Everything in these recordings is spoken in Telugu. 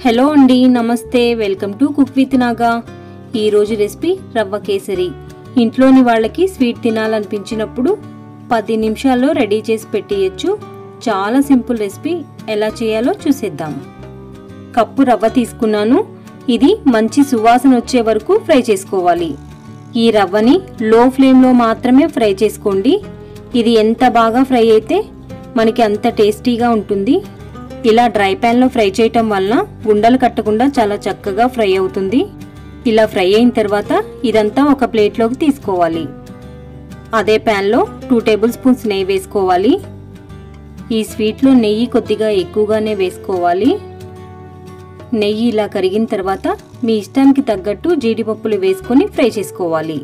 హలో అండి నమస్తే welcome to cook with Naga ఈరోజు రెసిపీ రవ్వ కేసరి ఇంట్లోని వాళ్ళకి స్వీట్ తినాలనిపించినప్పుడు పది నిమిషాల్లో రెడీ చేసి పెట్టేయచ్చు చాలా సింపుల్ రెసిపీ ఎలా చేయాలో చూసేద్దాం కప్పు రవ్వ తీసుకున్నాను ఇది మంచి సువాసన వచ్చే వరకు ఫ్రై చేసుకోవాలి ఈ రవ్వని లో ఫ్లేమ్లో మాత్రమే ఫ్రై చేసుకోండి ఇది ఎంత బాగా ఫ్రై అయితే మనకి అంత టేస్టీగా ఉంటుంది ఇలా డ్రై ప్యాన్లో ఫ్రై చేయటం వలన ఉండలు కట్టకుండా చాలా చక్కగా ఫ్రై అవుతుంది ఇలా ఫ్రై అయిన తర్వాత ఇదంతా ఒక ప్లేట్లోకి తీసుకోవాలి అదే ప్యాన్లో టూ టేబుల్ స్పూన్స్ నెయ్యి వేసుకోవాలి ఈ స్వీట్లో నెయ్యి కొద్దిగా ఎక్కువగానే వేసుకోవాలి నెయ్యి ఇలా కరిగిన తర్వాత మీ ఇష్టానికి తగ్గట్టు జీడిపప్పులు వేసుకొని ఫ్రై చేసుకోవాలి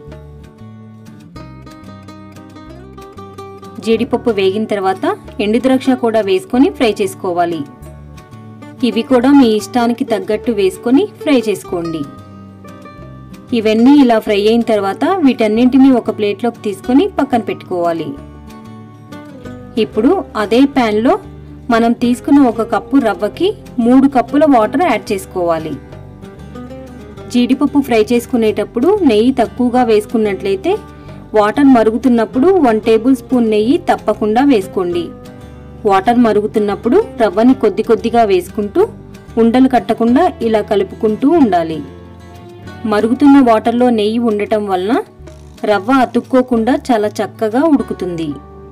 జీడిపప్పు వేగిన తర్వాత ఎండు ద్రాక్ష కూడా వేసుకొని ఫ్రై చేసుకోవాలి ఇవి కూడా మీ ఇష్టానికి తగ్గట్టు వేసుకొని ఫ్రై చేసుకోండి ఇవన్నీ ఇలా ఫ్రై అయిన తర్వాత వీటన్నింటినీ ఒక ప్లేట్లోకి తీసుకొని పక్కన పెట్టుకోవాలి ఇప్పుడు అదే ప్యాన్లో మనం తీసుకున్న ఒక కప్పు రవ్వకి మూడు కప్పుల వాటర్ యాడ్ చేసుకోవాలి జీడిపప్పు ఫ్రై చేసుకునేటప్పుడు నెయ్యి తక్కువగా వేసుకున్నట్లయితే వాటర్ మరుగుతున్నప్పుడు వన్ టేబుల్ స్పూన్ నెయ్యి తప్పకుండా వేసుకోండి వాటర్ మరుగుతున్నప్పుడు రవ్వని కొద్ది కొద్దిగా వేసుకుంటూ ఉండలు కట్టకుండా ఇలా కలుపుకుంటూ ఉండాలి మరుగుతున్న వాటర్లో నెయ్యి ఉండటం వలన రవ్వ అతుక్కోకుండా చాలా చక్కగా ఉడుకుతుంది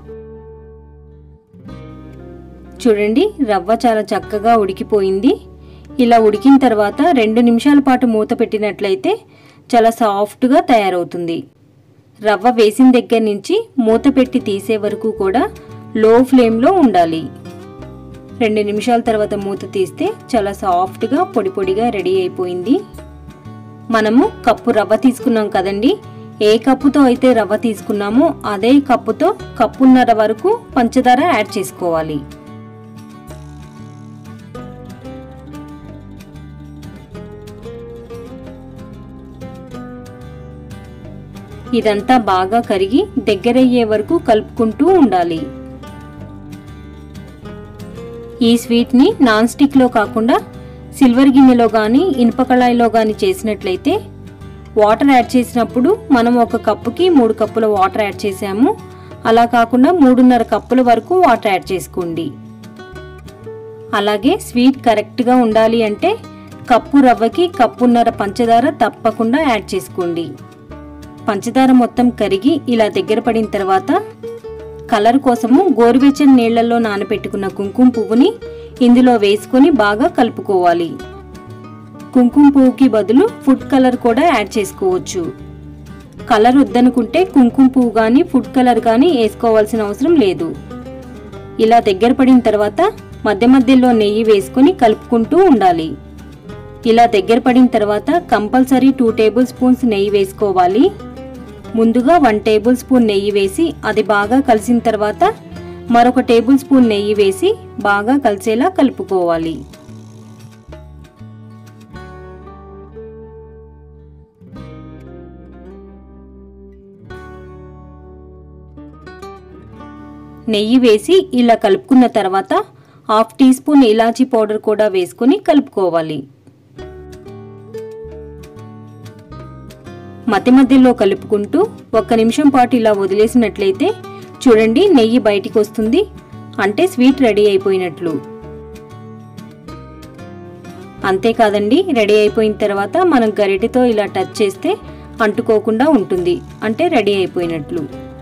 చూడండి రవ్వ చాలా చక్కగా ఉడికిపోయింది ఇలా ఉడికిన తర్వాత రెండు నిమిషాల పాటు మూత పెట్టినట్లయితే చాలా సాఫ్ట్గా తయారవుతుంది రవ్వ వేసిన దగ్గర నుంచి మూత పెట్టి తీసే వరకు కూడా లో ఫ్లేమ్లో ఉండాలి రెండు నిమిషాల తర్వాత మూత తీస్తే చాలా సాఫ్ట్గా పొడి పొడిగా రెడీ అయిపోయింది మనము కప్పు రవ్వ తీసుకున్నాం కదండి ఏ కప్పుతో అయితే రవ్వ తీసుకున్నామో అదే కప్పుతో కప్పున్నర వరకు పంచదార యాడ్ చేసుకోవాలి ఇదంతా బాగా కరిగి దగ్గరయ్యే వరకు కలుపుకుంటూ ఉండాలి ఈ స్వీట్ని నాన్ స్టిక్లో కాకుండా సిల్వర్ గిన్నెలో కానీ ఇనుప కళాయిలో కానీ చేసినట్లయితే వాటర్ యాడ్ చేసినప్పుడు మనం ఒక కప్పుకి మూడు కప్పుల వాటర్ యాడ్ చేసాము అలా కాకుండా మూడున్నర కప్పుల వరకు వాటర్ యాడ్ చేసుకోండి అలాగే స్వీట్ కరెక్ట్గా ఉండాలి అంటే కప్పు రవ్వకి కప్పున్నర పంచదార తప్పకుండా యాడ్ చేసుకోండి పంచదార మొత్తం కరిగి ఇలా దగ్గర పడిన తర్వాత కలర్ కోసము గోరువెచ్చని నీళ్లలో నానబెట్టుకున్న కుంకుమ పువ్వుని ఇందులో వేసుకొని బాగా కలుపుకోవాలి కుంకుమ పువ్వుకి బదులు ఫుడ్ కలర్ కూడా యాడ్ చేసుకోవచ్చు కలర్ వద్దనుకుంటే కుంకుమ పువ్వు కానీ ఫుడ్ కలర్ కానీ వేసుకోవాల్సిన అవసరం లేదు ఇలా దగ్గర పడిన తర్వాత మధ్య మధ్యలో నెయ్యి వేసుకొని కలుపుకుంటూ ఉండాలి ఇలా దగ్గర పడిన తర్వాత కంపల్సరీ టూ టేబుల్ స్పూన్స్ నెయ్యి వేసుకోవాలి ముందుగా వన్ టేబుల్ స్పూన్ నెయ్యి వేసి అది బాగా కలిసిన తర్వాత మరొక టేబుల్ స్పూన్ నెయ్యి వేసి బాగా కలిసేలా కలుపుకోవాలి నెయ్యి వేసి ఇలా కలుపుకున్న తర్వాత హాఫ్ టీ స్పూన్ ఇలాచీ పౌడర్ కూడా వేసుకొని కలుపుకోవాలి మధ్య మధ్యలో కలుపుకుంటూ ఒక్క నిమిషం పాటు ఇలా వదిలేసినట్లయితే చూడండి నెయ్యి బయటికి వస్తుంది అంటే స్వీట్ రెడీ అయిపోయినట్లు అంతేకాదండి రెడీ అయిపోయిన తర్వాత మనం గరిటెతో ఇలా టచ్ చేస్తే అంటుకోకుండా ఉంటుంది అంటే రెడీ అయిపోయినట్లు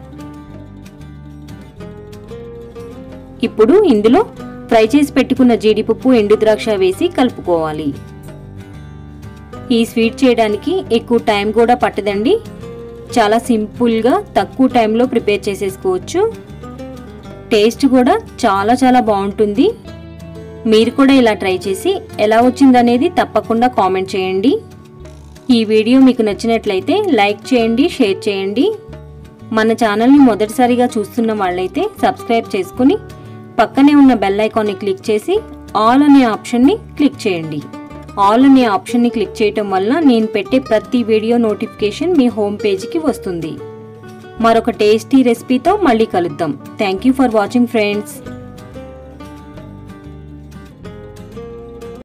ఇప్పుడు ఇందులో ఫ్రై చేసి పెట్టుకున్న జీడిపప్పు ఎండు ద్రాక్ష వేసి కలుపుకోవాలి ఈ స్వీట్ చేయడానికి ఎక్కువ టైం కూడా పట్టదండి చాలా సింపుల్గా తక్కువ టైంలో ప్రిపేర్ చేసేసుకోవచ్చు టేస్ట్ కూడా చాలా చాలా బాగుంటుంది మీరు కూడా ఇలా ట్రై చేసి ఎలా వచ్చిందనేది తప్పకుండా కామెంట్ చేయండి ఈ వీడియో మీకు నచ్చినట్లయితే లైక్ చేయండి షేర్ చేయండి మన ఛానల్ని మొదటిసారిగా చూస్తున్న వాళ్ళైతే సబ్స్క్రైబ్ చేసుకుని పక్కనే ఉన్న బెల్ ఐకాన్ని క్లిక్ చేసి ఆల్ అనే ఆప్షన్ని క్లిక్ చేయండి ఆల్ అనే ఆప్షన్ని క్లిక్ చేయటం వల్ల నేను పెట్టే ప్రతి వీడియో నోటిఫికేషన్ మీ హోమ్ పేజ్కి వస్తుంది మరొక టేస్టీ రెసిపీతో మళ్ళీ కలుద్దాం thank you for watching friends